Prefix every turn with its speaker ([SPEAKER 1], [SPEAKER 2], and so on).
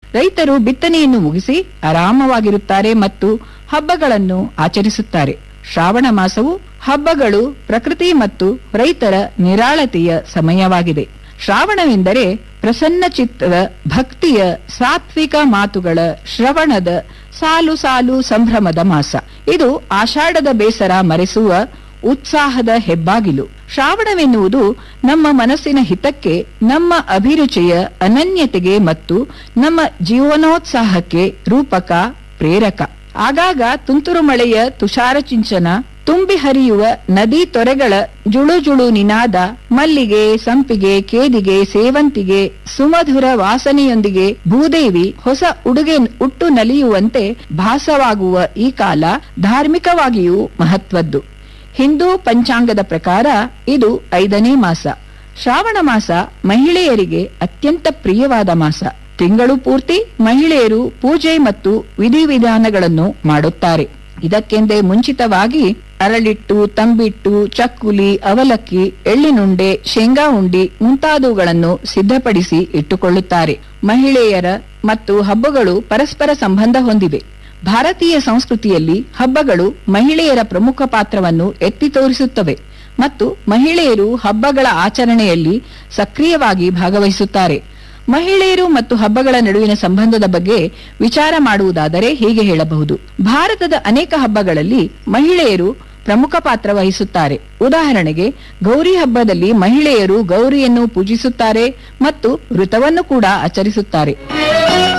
[SPEAKER 1] ರೈತರು ಬಿತ್ತನೆಯನ್ನು ಮುಗಿಸಿ ಆರಾಮವಾಗಿರುತ್ತಾರೆ ಮತ್ತು ಹಬ್ಬಗಳನ್ನು ಆಚರಿಸುತ್ತಾರೆ ಶ್ರಾವಣ ಮಾಸವು ಹಬ್ಬಗಳು ಪ್ರಕೃತಿ ಮತ್ತು ರೈತರ ನಿರಾಳತೆಯ ಸಮಯವಾಗಿದೆ ಶ್ರಾವಣವೆಂದರೆ ಪ್ರಸನ್ನ ಚಿತ್ತದ ಭಕ್ತಿಯ ಸಾತ್ವಿಕ ಮಾತುಗಳ ಶ್ರವಣದ ಸಾಲು ಸಾಲು ಸಂಭ್ರಮದ ಮಾಸ ಇದು ಆಷಾಢದ ಬೇಸರ ಮರೆಸುವ ಉತ್ಸಾಹದ ಹೆಬ್ಬಾಗಿಲು ಶ್ರಾವಣವೆನ್ನುವುದು ನಮ್ಮ ಮನಸ್ಸಿನ ಹಿತಕ್ಕೆ ನಮ್ಮ ಅಭಿರುಚಿಯ ಅನನ್ಯತೆಗೆ ಮತ್ತು ನಮ್ಮ ಜೀವನೋತ್ಸಾಹಕ್ಕೆ ರೂಪಕ ಪ್ರೇರಕ ಆಗಾಗ ತುಂತುರು ಮಳೆಯ ತುಷಾರ ಚಿಂಚನ ತುಂಬಿ ಹರಿಯುವ ನದಿ ತೊರೆಗಳ ಜುಳು ಜುಳು ನಿನಾದ ಮಲ್ಲಿಗೆ ಸಂಪಿಗೆ ಕೇದಿಗೆ ಸೇವಂತಿಗೆ ಸುಮಧುರ ವಾಸನೆಯೊಂದಿಗೆ ಭೂದೇವಿ ಹೊಸ ಉಡುಗೆ ಉಟ್ಟು ನಲಿಯುವಂತೆ ಭಾಸವಾಗುವ ಈ ಕಾಲ ಧಾರ್ಮಿಕವಾಗಿಯೂ ಮಹತ್ವದ್ದು ಹಿಂದೂ ಪಂಚಾಂಗದ ಪ್ರಕಾರ ಇದು ಐದನೇ ಮಾಸ ಶ್ರಾವಣ ಮಾಸ ಮಹಿಳೆಯರಿಗೆ ಅತ್ಯಂತ ಪ್ರಿಯವಾದ ಮಾಸ ತಿಂಗಳು ಪೂರ್ತಿ ಮಹಿಳೆಯರು ಪೂಜೆ ಮತ್ತು ವಿಧಿವಿಧಾನಗಳನ್ನು ಮಾಡುತ್ತಾರೆ ಇದಕ್ಕೆಂದೇ ಮುಂಚಿತವಾಗಿ ಅರಳಿಟ್ಟು ತಂಬಿಟ್ಟು ಚಕ್ಕುಲಿ ಅವಲಕ್ಕಿ ಎಳ್ಳಿನುಂಡೆ ಶೇಂಗಾ ಉಂಡಿ ಮುಂತಾದವುಗಳನ್ನು ಸಿದ್ಧಪಡಿಸಿ ಇಟ್ಟುಕೊಳ್ಳುತ್ತಾರೆ ಮಹಿಳೆಯರ ಮತ್ತು ಹಬ್ಬಗಳು ಪರಸ್ಪರ ಸಂಬಂಧ ಹೊಂದಿವೆ ಭಾರತೀಯ ಸಂಸ್ಕೃತಿಯಲ್ಲಿ ಹಬ್ಬಗಳು ಮಹಿಳೆಯರ ಪ್ರಮುಖ ಪಾತ್ರವನ್ನು ಎತ್ತಿ ತೋರಿಸುತ್ತವೆ ಮತ್ತು ಮಹಿಳೆಯರು ಹಬ್ಬಗಳ ಆಚರಣೆಯಲ್ಲಿ ಸಕ್ರಿಯವಾಗಿ ಭಾಗವಹಿಸುತ್ತಾರೆ ಮಹಿಳೆಯರು ಮತ್ತು ಹಬ್ಬಗಳ ನಡುವಿನ ಸಂಬಂಧದ ಬಗ್ಗೆ ವಿಚಾರ ಮಾಡುವುದಾದರೆ ಹೀಗೆ ಹೇಳಬಹುದು ಭಾರತದ ಅನೇಕ ಹಬ್ಬಗಳಲ್ಲಿ ಮಹಿಳೆಯರು ಪ್ರಮುಖ ಪಾತ್ರ ವಹಿಸುತ್ತಾರೆ ಉದಾಹರಣೆಗೆ ಗೌರಿ ಹಬ್ಬದಲ್ಲಿ ಮಹಿಳೆಯರು ಗೌರಿಯನ್ನು ಪೂಜಿಸುತ್ತಾರೆ ಮತ್ತು ವೃತವನ್ನು ಕೂಡ ಆಚರಿಸುತ್ತಾರೆ